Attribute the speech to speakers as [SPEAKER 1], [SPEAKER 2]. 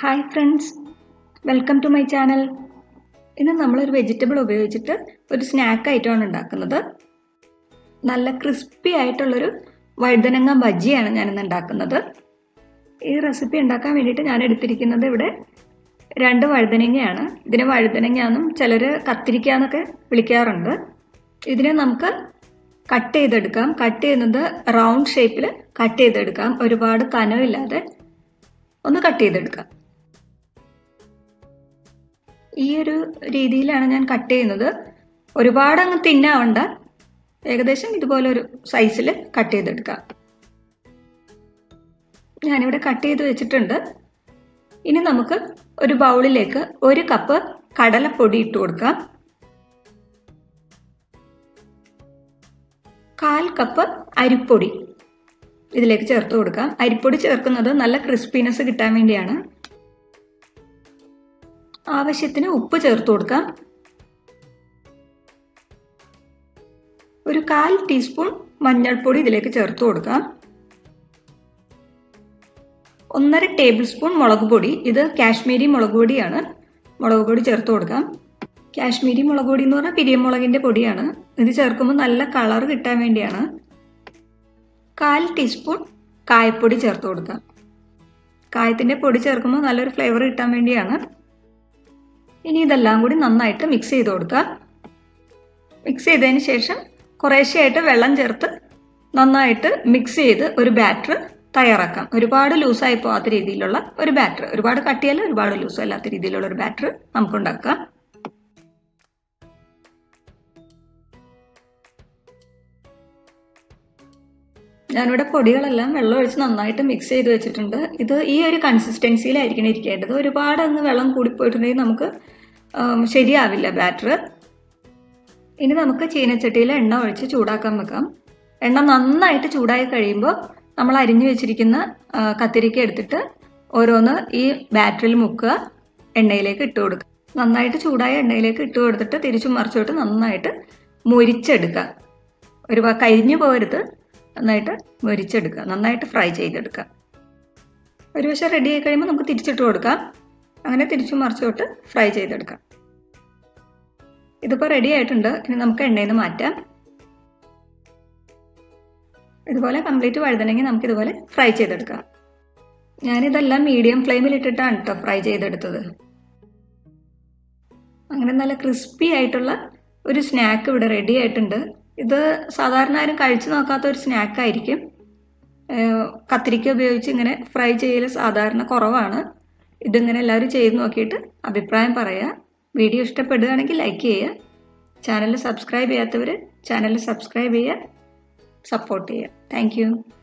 [SPEAKER 1] hi friends welcome to my channel ഇന്ന് നമ്മളൊരു vegetable ഉപയോഗിച്ചിട്ട് ഒരു സ്നാക്ക് ഐറ്റമാണ് ഉണ്ടാക്കുന്നത് നല്ല ക്രിസ്പി ആയിട്ടുള്ളൊരു വഴുതനങ്ങ ബജ്ജിയാണ് ഞാനിന്ന് ഉണ്ടാക്കുന്നത് ഈ റെസിപ്പി ഉണ്ടാക്കാൻ വേണ്ടിയിട്ട് ഞാൻ എടുത്തിരിക്കുന്നത് ഇവിടെ രണ്ട് വഴുതനങ്ങയാണ് ഇതിന് വഴുതനങ്ങയാണെന്നും ചിലർ കത്തിരിക്ക എന്നൊക്കെ വിളിക്കാറുണ്ട് ഇതിനെ നമുക്ക് കട്ട് ചെയ്തെടുക്കാം കട്ട് ചെയ്യുന്നത് റൗണ്ട് ഷേപ്പിൽ കട്ട് ചെയ്തെടുക്കാം ഒരുപാട് കനമില്ലാതെ ഒന്ന് കട്ട് ചെയ്തെടുക്കാം ഈ ഒരു രീതിയിലാണ് ഞാൻ കട്ട് ചെയ്യുന്നത് ഒരുപാട് അങ്ങ് തിന്നാവണ്ട ഏകദേശം ഇതുപോലെ ഒരു സൈസിൽ കട്ട് ചെയ്തെടുക്കാം ഞാനിവിടെ കട്ട് ചെയ്ത് വെച്ചിട്ടുണ്ട് ഇനി നമുക്ക് ഒരു ബൗളിലേക്ക് ഒരു കപ്പ് കടലപ്പൊടി ഇട്ട് കൊടുക്കാം കാൽ കപ്പ് അരിപ്പൊടി ഇതിലേക്ക് ചേർത്ത് കൊടുക്കാം അരിപ്പൊടി ചേർക്കുന്നത് നല്ല ക്രിസ്പിനെസ് കിട്ടാൻ വേണ്ടിയാണ് ആവശ്യത്തിന് ഉപ്പ് ചേർത്ത് കൊടുക്കാം ഒരു കാൽ ടീസ്പൂൺ മഞ്ഞൾപ്പൊടി ഇതിലേക്ക് ചേർത്ത് കൊടുക്കാം ഒന്നര ടേബിൾ സ്പൂൺ മുളക് പൊടി ഇത് കാശ്മീരി മുളക് പൊടിയാണ് മുളക് പൊടി ചേർത്ത് കൊടുക്കാം കാശ്മീരി മുളക് പൊടി എന്ന് പറഞ്ഞാൽ പിരിയമുളകിൻ്റെ പൊടിയാണ് ഇത് ചേർക്കുമ്പോൾ നല്ല കളർ കിട്ടാൻ വേണ്ടിയാണ് കാൽ ടീസ്പൂൺ കായപ്പൊടി ചേർത്ത് കൊടുക്കാം കായത്തിൻ്റെ പൊടി ചേർക്കുമ്പോൾ നല്ലൊരു ഫ്ലേവർ കിട്ടാൻ വേണ്ടിയാണ് ഇനി ഇതെല്ലാം കൂടി നന്നായിട്ട് മിക്സ് ചെയ്ത് കൊടുക്കാം മിക്സ് ചെയ്തതിന് ശേഷം കുറേശ്ശെയായിട്ട് വെള്ളം ചേർത്ത് നന്നായിട്ട് മിക്സ് ചെയ്ത് ഒരു ബാറ്റർ തയ്യാറാക്കാം ഒരുപാട് ലൂസായി പോകാത്ത രീതിയിലുള്ള ഒരു ബാറ്റർ ഒരുപാട് കട്ടിയല്ല ഒരുപാട് ലൂസ് അല്ലാത്ത രീതിയിലുള്ള ഒരു ബാറ്റർ നമുക്ക് ഉണ്ടാക്കാം ഞാനിവിടെ പൊടികളെല്ലാം വെള്ളം ഒഴിച്ച് നന്നായിട്ട് മിക്സ് ചെയ്ത് വെച്ചിട്ടുണ്ട് ഇത് ഈ ഒരു കൺസിസ്റ്റൻസിയിലായിരിക്കണം ഇരിക്കേണ്ടത് ഒരുപാട് അങ്ങ് വെള്ളം കൂടിപ്പോയിട്ടുണ്ടെങ്കിൽ നമുക്ക് ശരിയാവില്ല ബാറ്റർ ഇനി നമുക്ക് ചീനച്ചട്ടിയിൽ എണ്ണ ഒഴിച്ച് ചൂടാക്കാൻ വെക്കാം എണ്ണ നന്നായിട്ട് ചൂടായി കഴിയുമ്പോൾ നമ്മൾ അരിഞ്ഞു വെച്ചിരിക്കുന്ന കത്തിരിക്ക എടുത്തിട്ട് ഓരോന്ന് ഈ ബാറ്ററിൽ മുക്കുക എണ്ണയിലേക്ക് ഇട്ട് കൊടുക്കുക നന്നായിട്ട് ചൂടായ എണ്ണയിലേക്ക് ഇട്ട് കൊടുത്തിട്ട് തിരിച്ചു മറിച്ചോട്ട് നന്നായിട്ട് മുരിച്ചെടുക്കുക ഒരു കരിഞ്ഞു പോരുത് നന്നായിട്ട് മുരിച്ചെടുക്കുക നന്നായിട്ട് ഫ്രൈ ചെയ്തെടുക്കുക ഒരു വശം റെഡി ആയി കഴിയുമ്പോൾ നമുക്ക് തിരിച്ചിട്ട് കൊടുക്കാം അങ്ങനെ തിരിച്ചു മറിച്ചോട്ട് ഫ്രൈ ചെയ്തെടുക്കാം ഇതിപ്പോൾ റെഡി ആയിട്ടുണ്ട് ഇനി നമുക്ക് എണ്ണയിൽ നിന്ന് മാറ്റാം ഇതുപോലെ കംപ്ലീറ്റ് വഴുതണമെങ്കിൽ നമുക്ക് ഇതുപോലെ ഫ്രൈ ചെയ്തെടുക്കാം ഞാനിതെല്ലാം മീഡിയം ഫ്ലെയിമിൽ ഇട്ടിട്ടാണ് കേട്ടോ ഫ്രൈ ചെയ്തെടുത്തത് അങ്ങനെ നല്ല ക്രിസ്പി ആയിട്ടുള്ള ഒരു സ്നാക്ക് ഇവിടെ റെഡി ആയിട്ടുണ്ട് ഇത് സാധാരണ ആരും കഴിച്ചു നോക്കാത്ത ഒരു സ്നാക്കായിരിക്കും കത്തിരിക്ക ഉപയോഗിച്ച് ഇങ്ങനെ ഫ്രൈ ചെയ്യൽ സാധാരണ കുറവാണ് ഇതിങ്ങനെ എല്ലാവരും ചെയ്ത് നോക്കിയിട്ട് അഭിപ്രായം പറയുക വീഡിയോ ഇഷ്ടപ്പെടുകയാണെങ്കിൽ ലൈക്ക് ചെയ്യുക ചാനൽ സബ്സ്ക്രൈബ് ചെയ്യാത്തവർ ചാനൽ സബ്സ്ക്രൈബ് ചെയ്യുക സപ്പോർട്ട് ചെയ്യുക താങ്ക്